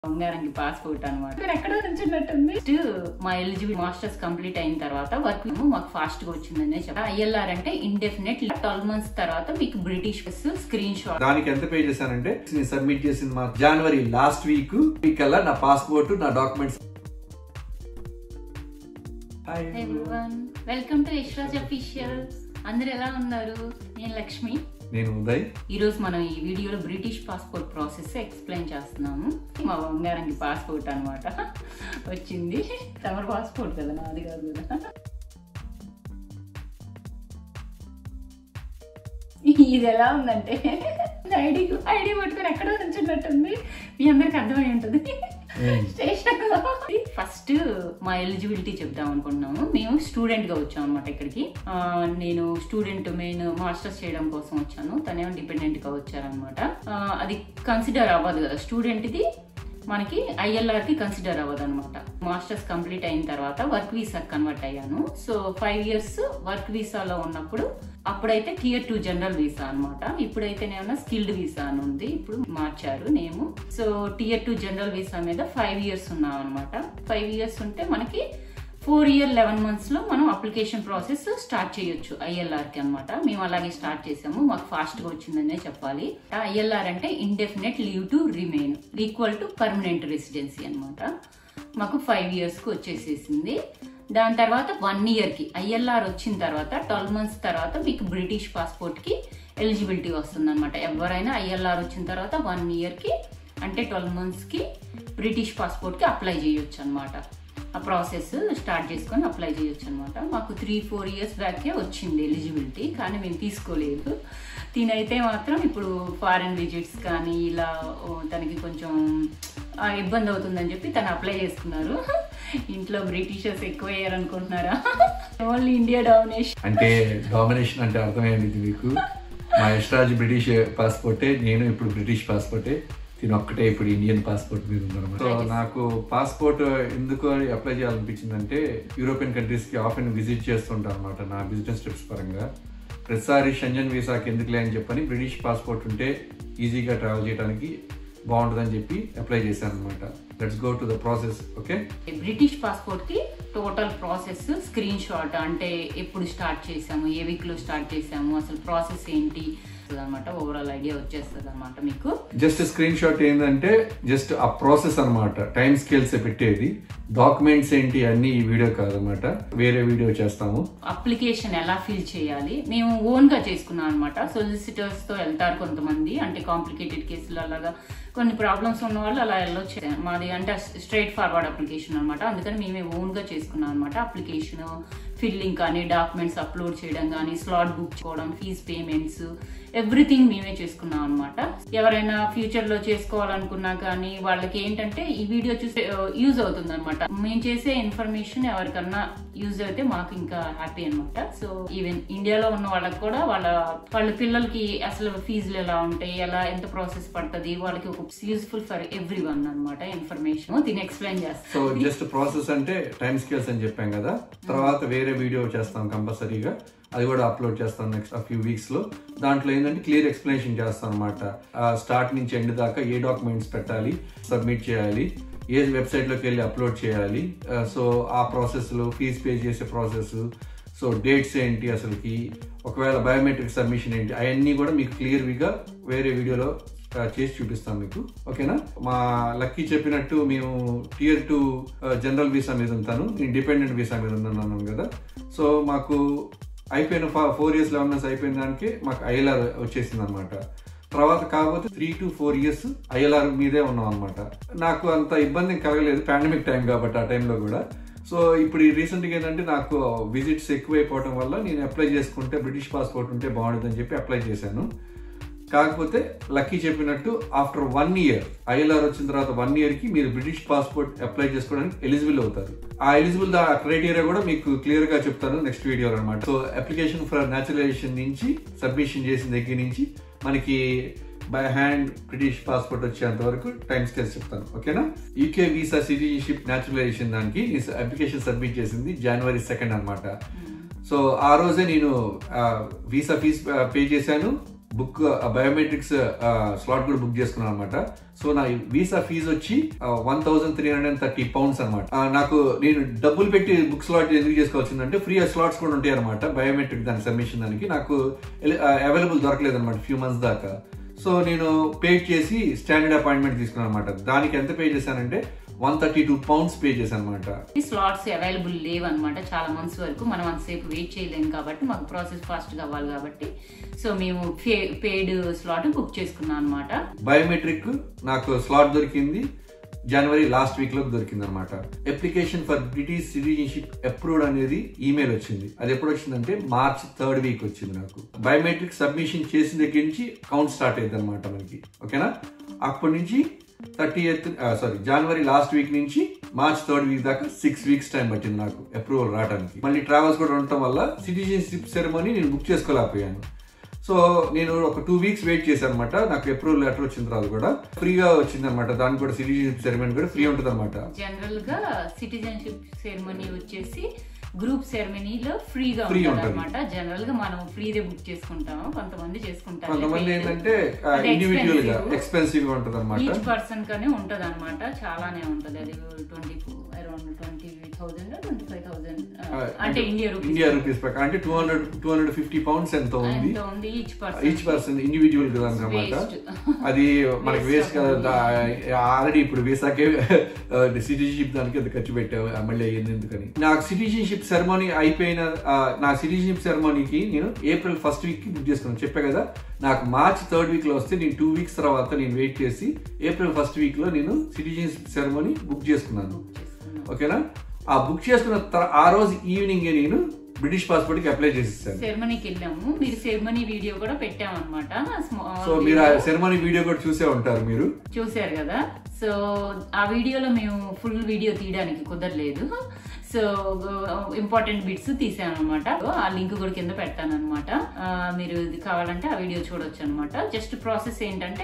బంగారంకి పాస్పోర్ట్ అనమాట ఇక్కడ ఎక్కడో నుంచున్నట్టుంది Next, మా ఎలిజిబుల్ మాస్టర్స్ కంప్లీట్ అయిన తర్వాత వర్క్ మాకు ఫాస్ట్ గా వచ్చిందని చెప్పి ఐఎల్ఆర్ అంటే ఇండెఫినెట్ ట్వెల్వ్ మంత్స్ తర్వాత మీకు బ్రిటిష్ స్క్రీన్ షాట్ దానికి ఎంత పే చేశానంటే నేను సబ్మిట్ చేసింది మా జనవరి లాస్ట్ వీక్ వీక్ కల్లా నా పాస్పోర్ట్ నా documents hi everyone welcome to Yashraj official అందరు ఎలా ఉన్నారు నేను లక్ష్మి నేను ఉదయ్ ఈ రోజు మనం ఈ వీడియోలో బ్రిటిష్ పాస్పోర్ట్ ప్రాసెస్ ఎక్స్ప్లెయిన్ చేస్తున్నాము మా బంగారంకి పాస్పోర్ట్ అన్నమాట వచ్చింది తమరు పాస్పోర్ట్ కదా నాది కాదు కదా ఇది ఎలా ఉందంటే ఐడి ఐడి పట్టుకొని ఎక్కడో నుంచున్నట్టుంది మీ అందరికి అర్థమై ఉంటుంది స్టేషన్ ఫస్ట్ మా ఎలిజిబిలిటీ చెప్దాం అనుకుంటున్నాము మేము స్టూడెంట్ గా వచ్చాం అనమాట ఇక్కడికి ఆ, నేను స్టూడెంట్ మెయిన్ మాస్టర్స్ చేయడం కోసం వచ్చాను తనేమో డిపెండెంట్ గా వచ్చారనమాట అది కన్సిడర్ అవ్వదు కదా స్టూడెంట్ ది మనకి ఐఎల్ఆర్ కి కన్సిడర్ అవ్వదు అనమాట మాస్టర్స్ కంప్లీట్ అయిన తర్వాత వర్క్ వీసా కన్వర్ట్ అయ్యాను సో ఫైవ్ ఇయర్స్ వర్క్ వీసాలో ఉన్నప్పుడు అప్పుడైతే టియర్ టూ జనరల్ వీసా అనమాట ఇప్పుడైతేనేమన్నా స్కిల్డ్ వీసా అని ఉంది ఇప్పుడు మార్చారు name so tier two general visa మీద ఫైవ్ ఇయర్స్ ఉన్నాం అనమాట ఫైవ్ ఇయర్స్ ఉంటే మనకి ఫోర్ ఇయర్ లెవెన్ మంత్స్ లో మనం అప్లికేషన్ ప్రాసెస్ స్టార్ట్ చేయొచ్చు ఐఎల్ఆర్ కి అనమాట మేము అలాగే స్టార్ట్ చేసాము మాకు ఫాస్ట్ గా వచ్చిందనే చెప్పాలి ఐఎల్ఆర్ అంటే indefinite leave to remain equal to permanent residency అన్నమాట మాకు ఫైవ్ ఇయర్స్ కి వచ్చేసేసింది దాని తర్వాత వన్ ఇయర్ కి ఐఎల్ఆర్ వచ్చిన తర్వాత ట్వెల్వ్ మంత్స్ తర్వాత మీకు బ్రిటిష్ పాస్పోర్ట్ కి ఎలిజిబిలిటీ వస్తుంది అనమాట ఎవరైనా ఐఎల్ఆర్ వచ్చిన తర్వాత వన్ ఇయర్ కి అంటే ట్వెల్వ్ మంత్స్ కి బ్రిటిష్ పాస్పోర్ట్ కి అప్లై చేయొచ్చు అనమాట ఆ ప్రాసెస్ స్టార్ట్ చేసుకొని అప్లై చేయొచ్చు అనమాట మాకు త్రీ ఫోర్ ఇయర్స్ బ్యాకే వచ్చింది ఎలిజిబిలిటీ కానీ మేము తీసుకోలేదు తినైతే మాత్రం ఇప్పుడు ఫారెన్ విజిట్స్ కానీ ఇలా ఓ, తనకి కొంచెం ఆ, ఇబ్బంది అవుతుందని చెప్పి తను అప్లై చేసుకున్నారు ఇంట్లో బ్రిటిషర్స్ ఎక్కువ అయ్యారనుకుంటున్నారా ఓన్లీ ఇండియా డామినేషన్ అంటే డామినేషన్ అంటే అర్థమైంది మీకు మా యశ్రాజ్ బ్రిటిష్ పాస్పోర్టే నేను ఇప్పుడు బ్రిటిష్ పాస్పోర్టే తిని ఒక్కటే ఇప్పుడు ఇండియన్ పాస్పోర్ట్ మీద ఉందన్నమాట సో నాకు పాస్పోర్ట్ ఎందుకు అప్లై చేయాలనిపించిందంటే యూరోపియన్ కంట్రీస్ కి ఆఫ్ అండ్ విజిట్ చేస్తుంటాను అనమాట నా బిజినెస్ ట్రిప్స్ పరంగా ప్రతిసారి షంజన్ వీసాకి ఎందుకులే అని చెప్పని బ్రిటిష్ పాస్పోర్ట్ ఉంటే ఈజీగా ట్రావెల్ చేయడానికి బాగుంటుందని చెప్పి అప్లై చేశాను అనమాట let's go to the process okay British passport కి టోటల్ ప్రాసెస్ స్క్రీన్ షాట్ అంటే ఎప్పుడు స్టార్ట్ చేసాము ఏ వీక్ లో స్టార్ట్ చేసాము అసలు ప్రాసెస్ ఏంటి అనమాట ఓవరాల్ ఐడియా వచ్చేస్తుంది అనమాట మీకు జస్ట్ స్క్రీన్ షాట్ ఏంటంటే జస్ట్ ఆ ప్రాసెస్ అన్నమాట టైం స్కేల్స్ పెట్టేది డాక్యుమెంట్స్ ఏంటి అన్ని ఈ వీడియో కాదనమాట వేరే వీడియో చేస్తాము అప్లికేషన్ ఎలా ఫిల్ చేయాలి మేము ఓన్ గా చేసుకున్నాం అనమాట సొలిసిటర్స్ తో వెళ్తారు కొంతమంది అంటే కాంప్లికేటెడ్ కేసులు అలాగా కొన్ని ప్రాబ్లమ్స్ ఉన్న వాళ్ళు అలా వెళ్ళొచ్చు మాది అంటే స్ట్రైట్ ఫార్వర్డ్ అప్లికేషన్ అనమాట అందుకని మేమే ఓన్ గా చేసుకున్నాం అనమాట అప్లికేషన్ ఫిల్లింగ్ కానీ డాక్యుమెంట్స్ అప్లోడ్ చేయడం కానీ స్లాట్ బుక్ చేసుకోవడం ఫీజ్ పేమెంట్స్ ఎవ్రీథింగ్ మేమే చేసుకున్నాం అనమాట ఎవరైనా ఫ్యూచర్ లో చేసుకోవాలనుకున్నా కానీ వాళ్ళకి ఏంటంటే ఈ వీడియో చూస్తే యూజ్ అవుతుంది అనమాట మేము చేసే ఇన్ఫర్మేషన్ ఎవరికన్నా యూజ్ అయితే మాకు ఇంకా హ్యాపీ అనమాట సో ఈవెన్ ఇండియాలో ఉన్న వాళ్ళకి కూడా వాళ్ళ వాళ్ళ పిల్లలకి అసలు ఫీజులు ఎలా ఉంటాయి ఎలా ఎంత ప్రాసెస్ పడుతుంది వాళ్ళకి ఒక యూస్ఫుల్ ఫర్ ఎవ్రీ వన్ అనమాట ఇన్ఫర్మేషన్ దీన్ని ఎక్స్ప్లెయిన్ చేస్తాం సో జస్ట్ ప్రాసెస్ అంటే టైం స్కేల్స్ అని చెప్పాం కదా తర్వాత వేరే వీడియో చేస్తాం కంపల్సరీగా అది కూడా అప్లోడ్ చేస్తాం నెక్స్ట్ ఫ్యూ వీక్స్ లో దాంట్లో ఏంటంటే క్లియర్ ఎక్స్ప్లెనేషన్ చేస్తాం అనమాట స్టార్ట్ నుంచి ఎండ్ దాకా ఏ డాక్యుమెంట్స్ పెట్టాలి సబ్మిట్ చేయాలి ఏ వెబ్సైట్ లోకి వెళ్ళి అప్లోడ్ చేయాలి సో ఆ ప్రాసెస్ లో ఫీజ్ పే చేసే ప్రాసెస్ సో డేట్స్ ఏంటి అసలుకి ఒకవేళ బయోమెట్రిక్ సబ్మిషన్ ఏంటి అవన్నీ కూడా మీకు క్లియర్గా వేరే వీడియోలో ఆ, చేసి చూపిస్తాం మీకు ఓకేనా మా లక్కీ చెప్పినట్టు మేము టియర్ టూ జనరల్ వీసా మీద ఉంటాను నేను డిపెండెంట్ వీసా మీద ఉన్నాను అన్నాను కదా సో మాకు అయిపోయిన ఫోర్ ఇయర్స్ లెవెన్ మంత్స్ అయిపోయిన దానికి మాకు ఐఎల్ఆర్ వచ్చేసింది అనమాట తర్వాత కాకపోతే three to four years ILR మీదే ఉన్నాం అనమాట నాకు అంత ఇబ్బంది కలగలేదు పాండమిక్ టైం కాబట్టి ఆ టైంలో కూడా సో ఇప్పుడు రీసెంట్గా ఏంటంటే నాకు విజిట్స్ ఎక్కువైపోవడం వల్ల నేను అప్లై చేసుకుంటే బ్రిటిష్ పాస్పోర్ట్ ఉంటే బాగుంటుందని చెప్పి అప్లై చేశాను కాకపోతే లక్కీ చెప్పినట్టు ఆఫ్టర్ వన్ ఇయర్ ఐఎల్ఆర్ వచ్చిన తర్వాత వన్ ఇయర్ కి మీరు బ్రిటిష్ పాస్పోర్ట్ అప్లై చేసుకోవడానికి ఎలిజిబుల్ అవుతారు ఆ ఎలిజిబుల్ క్రైటీరియా కూడా మీకు క్లియర్ గా చెప్తాను నెక్స్ట్ వీడియోలో అనమాట సో అప్లికేషన్ ఫర్ న్యాచురలైజేషన్ నుంచి సబ్మిషన్ చేసిన దగ్గర నుంచి మనకి బై హ్యాండ్ బ్రిటిష్ పాస్పోర్ట్ వచ్చేంత వరకు టైం స్కేల్స్ చెప్తాను ఓకేనా యూకే వీసా సిటిజన్షిప్ న్యాచురలైజేషన్ దానికి అప్లికేషన్ సబ్మిట్ చేసింది జనవరి సెకండ్ అన్నమాట సో ఆ రోజే నేను వీసా ఫీజ్ పే చేశాను బుక్ బయోమెట్రిక్స్ స్లాట్ కూడా బుక్ చేసుకున్నాను అనమాట సో నా వీసా ఫీజు వచ్చి one thousand three hundred and thirty pounds అనమాట నాకు నేను డబ్బులు పెట్టి బుక్ స్లాట్ ఎందుకు చేసుకోవాల్సిందంటే ఫ్రీ స్లాట్స్ కూడా ఉంటాయి అనమాట బయోమెట్రిక్ దానికి సబ్మిషన్ దానికి నాకు అవైలబుల్ దొరకలేదు అనమాట ఫ్యూ మంత్స్ దాకా సో నేను పే చేసి స్టాండర్డ్ అపాయింట్మెంట్ తీసుకున్నాను అనమాట దానికి ఎంత పే చేశానంటే one thirty two pounds pay చేశాను అనమాట స్లాట్స్ అవైలబుల్ లేవు అనమాట చాలా మంత్స్ వరకు మనం అంతసేపు వెయిట్ చేయలేము కాబట్టి మాకు ప్రాసెస్ ఫాస్ట్ కావాలి కాబట్టి సో మేము పేడ్ స్లాట్ బుక్ చేసుకున్నాం అనమాట బయోమెట్రిక్ నాకు స్లాట్ దొరికింది జనవరి లాస్ట్ వీక్ లో దొరికింది అనమాట application for British citizenship approved అనేది ఈమెయిల్ వచ్చింది అది ఎప్పుడు వచ్చిందంటే మార్చ్ థర్డ్ వీక్ వచ్చింది నాకు బయోమెట్రిక్ సబ్మిషన్ చేసిన దగ్గర నుంచి కౌంట్ స్టార్ట్ అయింది అనమాట మనకి ఓకేనా అప్పటి నుంచి thirty eighth sorry January last week నుంచి మార్చ్ థర్డ్ వీక్ దాకా సిక్స్ వీక్స్ టైం పట్టింది నాకు అప్రూవల్ రావడానికి మళ్ళీ ట్రావెల్స్ కూడా ఉండటం వల్ల సిటిజన్షిప్ సెరమనీ నేను బుక్ చేసుకోలేకపోయాను సో నేను ఒక టూ వీక్స్ వెయిట్ చేశాను అనమాట నాకు అప్రూవల్ లెటర్ వచ్చిన తర్వాత కూడా ఫ్రీగా వచ్చింది అనమాట దానికి కూడా సిటిజన్షిప్ సెరమనీ కూడా ఫ్రీ ఉంటుంది అనమాట జనరల్ గా సిటిజన్షిప్ సెరమనీ వచ్చేసి గ్రూప్ సెరమనీలో ఫ్రీగా Free ఉంటుంది ఉంటుంది. అనమాట జనరల్ గా మనం ఫ్రీదే బుక్ చేసుకుంటాము కొంతమంది చేసుకుంటారు కొంతమంది ఏంటంటే అది ఇండివిజువల్ గా expensive. ఎక్స్పెన్సివ్ గా ఉంటుంది అనమాట ఈచ్ పర్సన్ కనే ఉంటది అనమాట చాలానే ఉంటది అది twenty around twenty thousand twenty five thousand అంటే ఇండియా రూపీస్ ఇండియా రూపీస్ ప్రకారం అంటే two hundred two hundred fifty pounds ఎంత ఉంది ఎంత ఉంది each person each person individual కదా అనమాట Waste. అది మనకి Waste వేస్ట్ of కదా ఆల్రెడీ ఇప్పుడు వీసాకే సిటిజన్షిప్ దానికి ఎంత ఖర్చు పెట్టావు ఆ, మళ్ళీ అయ్యింది ఎందుకని నాకు సిటిజన్షిప్ సెరమనీ అయిపోయిన ఆ, నా సిటిజన్షిప్ సెరమనీకి నేను ఏప్రిల్ ఫస్ట్ వీక్ కి బుక్ చేసుకున్నాను చెప్పా కదా నాకు మార్చ్ థర్డ్ వీక్ లో వస్తే నేను టూ వీక్స్ తర్వాత నేను వెయిట్ చేసి ఏప్రిల్ ఫస్ట్ వీక్ లో నేను సిటిజన్షిప్ సెరమనీ బుక్ చేసుకున్నాను ఓకేనా ఆ బుక్ చేసుకున్న తర్- ఆ రోజు ఈవినింగ్ నేను బ్రిటిష్ పాస్పోర్ట్ కి అప్లై చేసేసాను సెరమనీకి వెళ్ళాము మీరు సెరమనీ వీడియో కూడా పెట్టామన్నమాట సో మీరు ఆ సెరమనీ వీడియో కూడా చూసే ఉంటారు మీరు చూశారు కదా సో ఆ వీడియోలో మేము ఫుల్ వీడియో తీయడానికి కుదరలేదు సో ఇంపార్టెంట్ బిట్స్ తీసాను అనమాట ఆ లింక్ కూడా కింద పెడతాను అనమాట మీరు ఇది కావాలంటే ఆ వీడియో చూడొచ్చు అనమాట జస్ట్ ప్రాసెస్ ఏంటంటే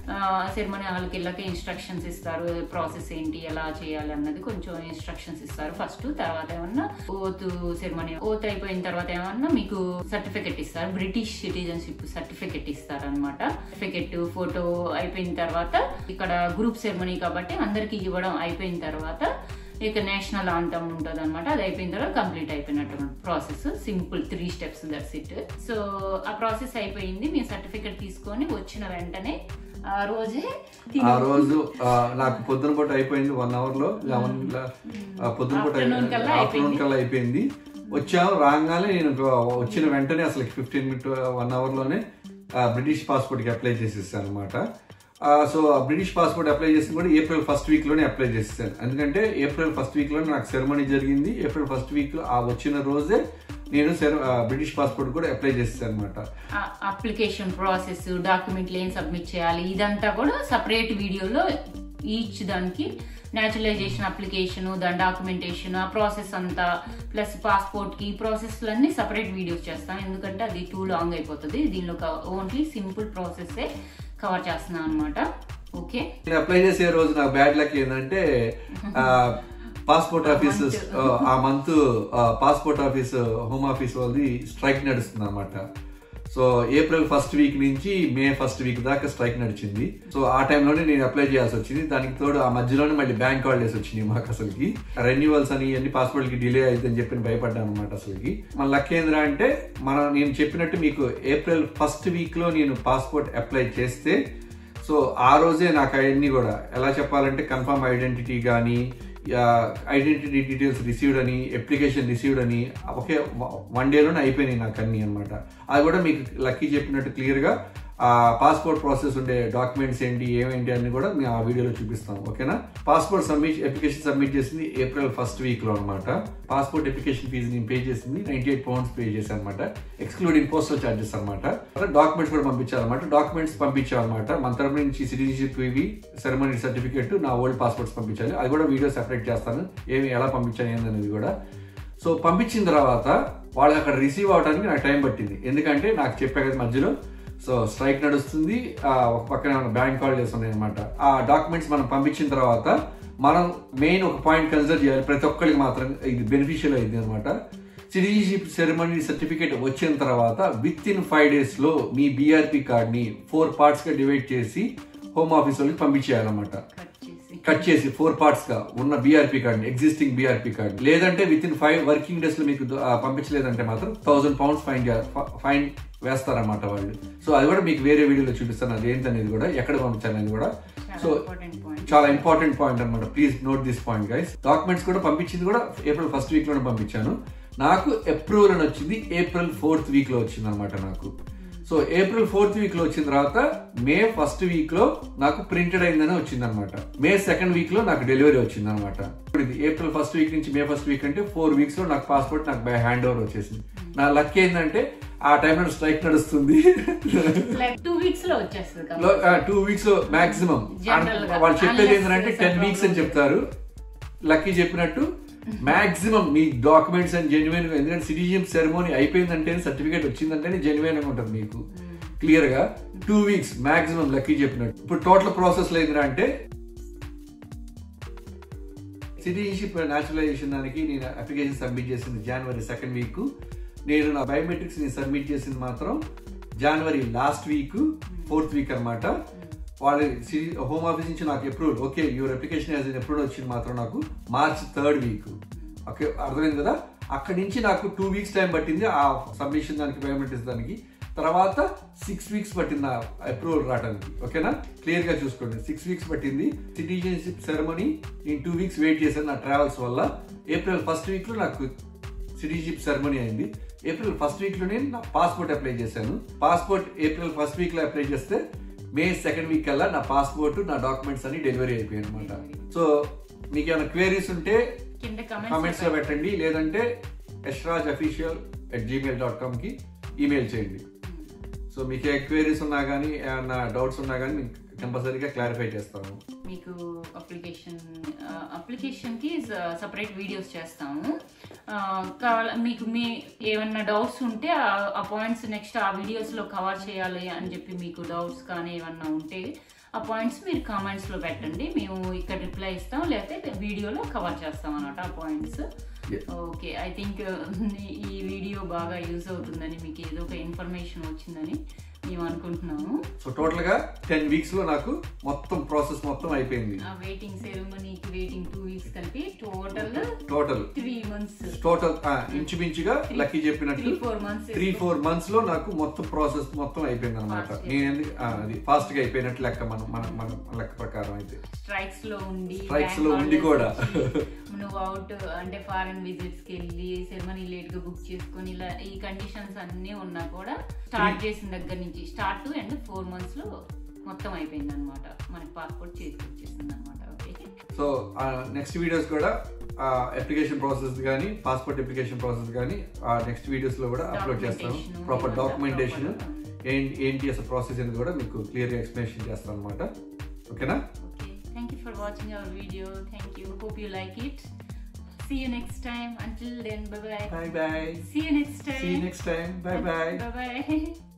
సెరమనీ హాల్కి వెళ్ళాక ఇన్స్ట్రక్షన్స్ ఇస్తారు ప్రాసెస్ ఏంటి ఎలా చేయాలి అన్నది కొంచెం ఇన్స్ట్రక్షన్స్ ఇస్తారు ఫస్ట్ తర్వాత ఏమన్నా ఓత్ సెరమనీ ఓత్ అయిపోయిన తర్వాత ఏమన్నా మీకు సర్టిఫికెట్ ఇస్తారు బ్రిటిష్ సిటిజన్షిప్ సర్టిఫికెట్ ఇస్తారు అనమాట సర్టిఫికెట్ ఫోటో అయిపోయిన తర్వాత ఇక్కడ గ్రూప్ సెరమనీ కాబట్టి అందరికి ఇవ్వడం అయిపోయిన తర్వాత ఇక నేషనల్ ఆంతం ఉంటుంది అనమాట అది అయిపోయిన తర్వాత కంప్లీట్ అయిపోయినట్టు process simple three steps that's it so ఆ ప్రాసెస్ అయిపోయింది మీ సర్టిఫికెట్ తీసుకొని వచ్చిన వెంటనే ఆ రోజే తిని- ఆ రోజు ఆ, నాకు పొద్దున పూట అయిపోయింది వన్ అవర్ లో లెవెన్ పొద్దున పూట Afternoon కల్లా ఆఫ్టర్నూన్ కల్లా అయిపోయింది వచ్చాము రాగానే నేను వచ్చిన వెంటనే అసలు ఫిఫ్టీన్ మినిట్ వన్ అవర్ లోనే ఆ, బ్రిటిష్ పాస్పోర్ట్ కి అప్లై చేసేసాను అనమాట సో ఆ బ్రిటిష్ పాస్పోర్ట్ అప్లై చేసి కూడా ఏప్రిల్ ఫస్ట్ వీక్ లోనే అప్లై చేసేసాను ఎందుకంటే ఏప్రిల్ ఫస్ట్ వీక్ లో నాకు సెరమనీ జరిగింది ఏప్రిల్ ఫస్ట్ వీక్ లో ఆ వచ్చిన రోజే నేను సెర- ఆ, బ్రిటిష్ పాస్పోర్ట్ కూడా అప్లై చేసేసాను అనమాట అప్లికేషన్ ప్రాసెస్ డాక్యుమెంట్లు ఏం సబ్మిట్ చేయాలి ఇదంతా కూడా సపరేట్ వీడియోలో ఈచ్ దానికి న్యాచురలైజేషన్ అప్లికేషన్ దాని డాక్యుమెంటేషన్ ఆ ప్రాసెస్ అంతా ప్లస్ పాస్పోర్ట్ కి ప్రాసెస్ అన్ని సపరేట్ వీడియోస్ చేస్తాం ఎందుకంటే అది టూ లాంగ్ అయిపోతుంది దీనిలో ఓన్లీ సింపుల్ ప్రాసెస్ కవర్ చేస్తున్నాం అనమాట ఓకే నేను అప్లై చేసే రోజు నాకు బ్యాడ్ లక్ ఏంటంటే పాస్పోర్ట్ ఆఫీస్ ఆ month passport office home office వాళ్ళది స్ట్రైక్ నడుస్తుంది అనమాట సో ఏప్రిల్ ఫస్ట్ వీక్ నుంచి మే ఫస్ట్ వీక్ దాకా స్ట్రైక్ నడిచింది సో ఆ టైంలోనే నేను అప్లై చేయాల్సి వచ్చింది దానికి తోడు ఆ మధ్యలోనే మళ్ళీ బ్యాంక్ హాలిడేస్ వచ్చినాయి మాకు అసలుకి రెన్యువల్స్ అని అన్ని పాస్పోర్ట్ కి డిలే అవుతుందని చెప్పి భయపడ్డాను అనమాట అసలుకి మన లక్ ఏంద్రా అంటే మనం నేను చెప్పినట్టు మీకు ఏప్రిల్ ఫస్ట్ వీక్ లో నేను పాస్పోర్ట్ అప్లై చేస్తే సో ఆ రోజే నాకు అవన్నీ కూడా ఎలా చెప్పాలంటే కన్ఫర్మ్ ఐడెంటిటీ కానీ ఐడెంటిటీ డీటెయిల్స్ రిసీవ్డ్ అని అప్లికేషన్ రిసీవ్డ్ అని ఒకే వన్ డేలోనే అయిపోయినాయి నాకు అన్ని అనమాట అది కూడా మీకు లక్కీ చెప్పినట్టు క్లియర్గా ఆ పాస్పోర్ట్ ప్రాసెస్ ఉండే డాక్యుమెంట్స్ ఏంటి ఏమేంటి అన్ని కూడా మేము ఆ వీడియోలో చూపిస్తాం ఓకేనా పాస్పోర్ట్ సబ్మిట్ అప్లికేషన్ సబ్మిట్ చేసింది ఏప్రిల్ ఫస్ట్ వీక్ లో అనమాట పాస్పోర్ట్ అప్లికేషన్ ఫీజు నేను పే చేసింది నైన్టీ ఎయిట్ పౌండ్స్ పే చేశాను అనమాట ఎక్స్క్లూడింగ్ పోస్టల్ చార్జెస్ అనమాట డాక్యుమెంట్స్ కూడా పంపించాలన్నమాట డాక్యుమెంట్స్ పంపించాలన్నమాట మన తరపు నుంచి సిటిజన్షిప్ ఇవి సెరమనీ సర్టిఫికేట్ నా ఓల్డ్ పాస్పోర్ట్స్ పంపించాలి అది కూడా వీడియో సెపరేట్ చేస్తాను ఏమి ఎలా పంపించాను ఏందనేది కూడా సో పంపించిన తర్వాత వాళ్ళు అక్కడ రిసీవ్ అవడానికి నాకు టైం పట్టింది ఎందుకంటే నాకు చెప్పా కదా మధ్యలో సో స్ట్రైక్ నడుస్తుంది ఆ, ఒక పక్కన బ్యాంక్ హాలిడేస్ ఉన్నాయి అనమాట ఆ డాక్యుమెంట్స్ మనం పంపించిన తర్వాత మనం మెయిన్ ఒక పాయింట్ కన్సిడర్ చేయాలి ప్రతి ఒక్కరికి మాత్రం ఇది బెనిఫిషియల్ అయింది అనమాట సిటిజన్షిప్ సెరమనీ సర్టిఫికేట్ వచ్చిన తర్వాత విత్ ఇన్ ఫైవ్ డేస్ లో మీ బీఆర్పీ కార్డ్ ని ఫోర్ పార్ట్స్ గా డివైడ్ చేసి హోమ్ ఆఫీస్ వాళ్ళకి పంపించేయాలన్నమాట కట్ చేసి కట్ చేసి ఫోర్ పార్ట్స్ గా ఉన్న BRP card existing BRP card లేదంటే with in five working days లో మీకు ఆ, పంపించలేదంటే మాత్రం థౌసండ్ పౌండ్స్ ఫైన్ ఫైన్ వేస్తారన్నమాట వాళ్ళు సో అది కూడా మీకు వేరే వీడియోలో చూపిస్తాను అది ఏంటనేది కూడా ఎక్కడ పంపించాలనేది కూడా సో చాలా ఇంపార్టెంట్ పాయింట్ చాలా ఇంపార్టెంట్ పాయింట్ అనమాట please note this point guys documents కూడా పంపించింది కూడా ఏప్రిల్ ఫస్ట్ వీక్ లోనే పంపించాను నాకు అప్రూవల్ అని వచ్చింది ఏప్రిల్ ఫోర్త్ వీక్ లో వచ్చింది అనమాట నాకు సో ఏప్రిల్ ఫోర్త్ వీక్ లో వచ్చిన తర్వాత మే ఫస్ట్ వీక్ లో నాకు ప్రింటెడ్ అయిందని వచ్చింది అనమాట మే సెకండ్ వీక్ లో నాకు డెలివరీ వచ్చింది అనమాట ఇప్పుడు ఇది ఏప్రిల్ ఫస్ట్ వీక్ నుంచి మే ఫస్ట్ వీక్ అంటే ఫోర్ వీక్స్ లో నాకు పాస్పోర్ట్ నాకు బై హ్యాండ్ ఓవర్ వచ్చేసింది నా లక్ ఏంటంటే ఆ టైంలో స్ట్రైక్ నడుస్తుంది లైక్ టూ వీక్స్ లో వచ్చేస్తుంది కదా టూ వీక్స్ లో మాక్సిమం General గా. వాళ్ళు చెప్పేది Unless ఏంటంటే there's a టెన్ వీక్స్ అని problem. చెప్తారు లక్కీ చెప్పినట్టు మాక్సిమం మీ డాక్యుమెంట్స్ అండ్ జెన్యున్ ఎందుకంటే సిటిజన్ సెరమోనీ అయిపోయిందంటే సర్టిఫికేట్ వచ్చిందంటే జెన్యున్ గా ఉంటుంది మీకు క్లియర్ గా టూ వీక్స్ మాక్సిమం లక్కీ చెప్పినట్టు ఇప్పుడు టోటల్ ప్రాసెస్ లో ఏంటంటే అంటే సిటిజన్షిప్ న్యాచురలైజేషన్ దానికి నేను అప్లికేషన్ సబ్మిట్ చేసింది జనవరి సెకండ్ వీక్ నేను నా బయోమెట్రిక్స్ ని సబ్మిట్ చేసింది మాత్రం January last week fourth week అన్నమాట వాళ్ళ హోమ్ ఆఫీస్ నుంచి నాకు approval okay your application as approval వచ్చింది మాత్రం నాకు మార్చ్ థర్డ్ వీక్ ఓకే అర్థమైంది కదా అక్కడి నుంచి నాకు టూ వీక్స్ టైం పట్టింది ఆ సబ్మిషన్ దానికి బయోమెట్రిక్స్ దానికి తర్వాత సిక్స్ వీక్స్ పట్టింది ఆ అప్రూవల్ రావడానికి ఓకేనా క్లియర్ గా చూసుకోండి సిక్స్ వీక్స్ పట్టింది సిటిజన్షిప్ సెరమనీ నేను టూ వీక్స్ వెయిట్ చేశాను నా ట్రావెల్స్ వల్ల ఏప్రిల్ ఫస్ట్ వీక్ లో నాకు సిటిజన్షిప్ సెరమనీ అయింది ఏప్రిల్ ఫస్ట్ వీక్ లోనే నా పాస్పోర్ట్ అప్లై చేశాను పాస్పోర్ట్ ఏప్రిల్ ఫస్ట్ వీక్ లో అప్లై చేస్తే మే సెకండ్ వీక్ కల్లా నా పాస్పోర్ట్ నా డాక్యుమెంట్స్ అన్ని డెలివరీ అయిపోయాయి అనమాట సో మీకు ఏమైనా క్వేరీస్ ఉంటే కింద కామెంట్స్ కమెంట్స్ లో పెట్టండి లేదంటే Yashraj official at Gmail dot com కి ఈమెయిల్ చేయండి సో మీకు ఏ క్వేరీస్ ఉన్నా కానీ ఏమన్నా డౌట్స్ ఉన్నా కానీ మీకు కంపల్సరీగా క్లారిఫై చేస్తాము మీకు అప్లికేషన్ అప్లికేషన్ కి సపరేట్ వీడియోస్ చేస్తాము ఆ, కావాల మీకు మీ ఏమన్నా డౌట్స్ ఉంటే ఆ- ఆ పాయింట్స్ నెక్స్ట్ ఆ వీడియోస్ లో కవర్ చేయాలి అని చెప్పి మీకు డౌట్స్ కానీ ఏమన్నా ఉంటే ఆ పాయింట్స్ మీరు కామెంట్స్ లో పెట్టండి మేము ఇక్కడ రిప్లై ఇస్తాం లేకపోతే వీడియోలో కవర్ చేస్తాం అన్నమాట ఆ points Yeah. Okay I think ఈ వీడియో బాగా యూజ్ అవుతుందని మీకు ఏదో ఒక ఇన్ఫర్మేషన్ వచ్చిందని మేము అనుకుంటున్నాము సో టోటల్ గా టెన్ వీక్స్ లో నాకు మొత్తం ప్రాసెస్ మొత్తం అయిపోయింది ఆ వెయిటింగ్ సెరమనీకి వెయిటింగ్ టూ వీక్స్ కలిపి total total three months total ఇంచుమించుగా లక్కీ చెప్పినట్టు three four months three four months లో నాకు మొత్తం ప్రాసెస్ మొత్తం అయిపోయింది అనమాట Fast. నేను ఎందుకు- ఆ, అది ఫాస్ట్ గా అయిపోయినట్టు లెక్క మనం మన మన లెక్క ప్రకారం అయితే స్ట్రైక్స్ లో ఉండి Strikes bank లో ఉండి holidays కూడా. వచ్చి, నువ్వు అవుట్ అంటే ఫారెన్ విజిట్స్ కి వెళ్ళి సెరమనీ లేట్ గా బుక్ చేసుకొని ఇలా ఈ కండిషన్స్ అన్ని ఉన్నా కూడా స్టార్ట్ చేసిన దగ్గర నుంచి start to and four months లో మొత్తం అయిపోయింది అనమాట మనకి పాస్పోర్ట్ చేసి వచ్చేసింది అనమాట ఓకే సో నెక్స్ట్ వీడియోస్ కూడా అప్లికేషన్ ప్రాసెస్ కానీ పాస్పోర్ట్ అప్లికేషన్ ప్రాసెస్ కానీ నెక్స్ట్ వీడియోస్ లో కూడా అప్లోడ్ చేస్తాను Documentation, ప్రాపర్ ఇవంతా డాక్యుమెంటేషన్ proper. ఏంటి ఏంటి అసలు ప్రాసెస్ అనేది కూడా మీకు క్లియర్ గా ఎక్స్ప్లెనేషన్ చేస్తాను అనమాట ఓకేనా Okay. Thank you for watching our video. Thank you. Hope you like it. See you next time. Until then, bye bye. Bye bye See you next time. See next time bye bye Bye bye.